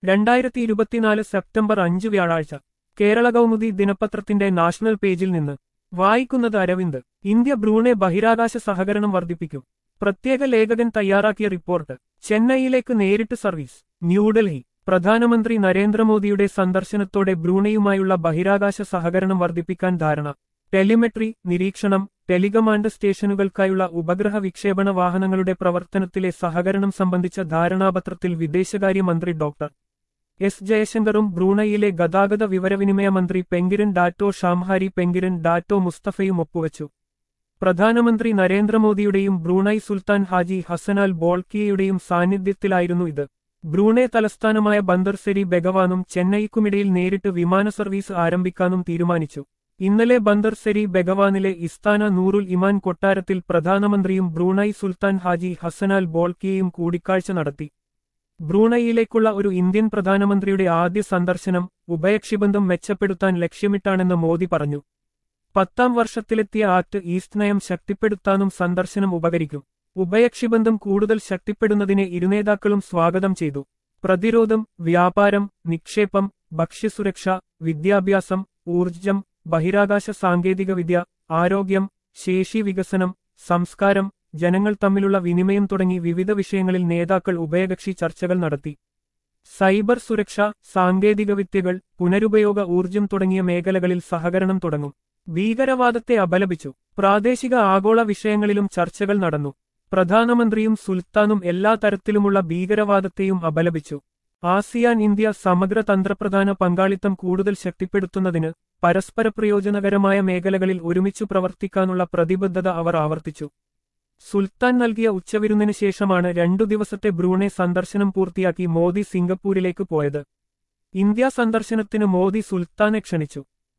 രണ്ടായിരത്തി ഇരുപത്തിനാല് സെപ്റ്റംബർ അഞ്ച് വ്യാഴാഴ്ച കേരള കൗമുദി ദിനപത്രത്തിന്റെ നാഷണൽ പേജിൽ നിന്ന് വായിക്കുന്നത് അരവിന്ദ് ഇന്ത്യ ബ്രൂണെ ബഹിരാകാശ സഹകരണം വർദ്ധിപ്പിക്കും പ്രത്യേക ലേഖകൻ തയ്യാറാക്കിയ റിപ്പോർട്ട് ചെന്നൈയിലേക്ക് നേരിട്ട് സർവീസ് ന്യൂഡൽഹി പ്രധാനമന്ത്രി നരേന്ദ്രമോദിയുടെ സന്ദർശനത്തോടെ ബ്രൂണയുമായുള്ള ബഹിരാകാശ സഹകരണം വർദ്ധിപ്പിക്കാൻ ധാരണ ടെലിമെട്രി നിരീക്ഷണം ടെലികമാൻഡ് സ്റ്റേഷനുകൾക്കായുള്ള ഉപഗ്രഹ വിക്ഷേപണ വാഹനങ്ങളുടെ പ്രവർത്തനത്തിലെ സഹകരണം സംബന്ധിച്ച ധാരണാപത്രത്തിൽ വിദേശകാര്യമന്ത്രി ഡോക്ടർ എസ് ജയശങ്കറും ബ്രൂണയിലെ ഗതാഗത വിവരവിനിമയ മന്ത്രി പെങ്കിരൻ ഡാറ്റോ ഷാംഹാരി പെങ്കിരൻ ഡാറ്റോ മുസ്തഫയും ഒപ്പുവച്ചു പ്രധാനമന്ത്രി നരേന്ദ്രമോദിയുടെയും ബ്രൂണൈ സുൽത്താൻ ഹാജി ഹസനാൽ ബോൾക്കിയയുടെയും സാന്നിധ്യത്തിലായിരുന്നു ഇത് ബ്രൂണെ തലസ്ഥാനമായ ബന്ദർസെരി ബെഗവാനും ചെന്നൈക്കുമിടയിൽ നേരിട്ട് വിമാന സർവീസ് ആരംഭിക്കാനും തീരുമാനിച്ചു ഇന്നലെ ബന്ദർസെരി ബെഗവാനിലെ ഇസ്താന നൂറുൽ ഇമാൻ കൊട്ടാരത്തിൽ പ്രധാനമന്ത്രിയും ബ്രൂണൈ സുൽത്താൻ ഹാജി ഹസനാൽ ബോൾക്കിയയും കൂടിക്കാഴ്ച നടത്തി ബ്രൂണയിലേക്കുള്ള ഒരു ഇന്ത്യൻ പ്രധാനമന്ത്രിയുടെ ആദ്യ സന്ദർശനം ഉഭയകക്ഷിബന്ധം മെച്ചപ്പെടുത്താൻ ലക്ഷ്യമിട്ടാണെന്ന് മോദി പറഞ്ഞു പത്താം വർഷത്തിലെത്തിയ ആക്ട് ഈസ്റ്റ് നയം ശക്തിപ്പെടുത്താനും സന്ദർശനം ഉപകരിക്കും ഉഭയകക്ഷിബന്ധം കൂടുതൽ ശക്തിപ്പെടുന്നതിനെ ഇരുനേതാക്കളും സ്വാഗതം ചെയ്തു പ്രതിരോധം വ്യാപാരം നിക്ഷേപം ഭക്ഷ്യസുരക്ഷ വിദ്യാഭ്യാസം ഊർജ്ജം ബഹിരാകാശ സാങ്കേതികവിദ്യ ആരോഗ്യം ശേഷി വികസനം സംസ്കാരം ജനങ്ങൾ തമ്മിലുള്ള വിനിമയം തുടങ്ങി വിവിധ വിഷയങ്ങളിൽ നേതാക്കൾ ഉഭയകക്ഷി ചർച്ചകൾ നടത്തി സൈബർ സുരക്ഷ സാങ്കേതികവിദ്യകൾ പുനരുപയോഗ ഊർജ്ജം തുടങ്ങിയ മേഖലകളിൽ സഹകരണം തുടങ്ങും ഭീകരവാദത്തെ അപലപിച്ചു പ്രാദേശിക ആഗോള വിഷയങ്ങളിലും ചർച്ചകൾ നടന്നു പ്രധാനമന്ത്രിയും സുൽത്താനും എല്ലാ തരത്തിലുമുള്ള ഭീകരവാദത്തെയും അപലപിച്ചു ആസിയാൻ ഇന്ത്യ സമഗ്ര തന്ത്രപ്രധാന പങ്കാളിത്തം കൂടുതൽ ശക്തിപ്പെടുത്തുന്നതിന് പരസ്പര പ്രയോജനകരമായ മേഖലകളിൽ ഒരുമിച്ചു പ്രവർത്തിക്കാനുള്ള പ്രതിബദ്ധത അവർ ആവർത്തിച്ചു സുൽത്താൻ നൽകിയ ഉച്ചവിരുന്നിന് ശേഷമാണ് രണ്ടു ദിവസത്തെ ബ്രൂണെ സന്ദർശനം പൂർത്തിയാക്കി മോദി സിംഗപ്പൂരിലേക്ക് പോയത് ഇന്ത്യ സന്ദർശനത്തിന് മോദി സുൽത്താനെ ക്ഷണിച്ചു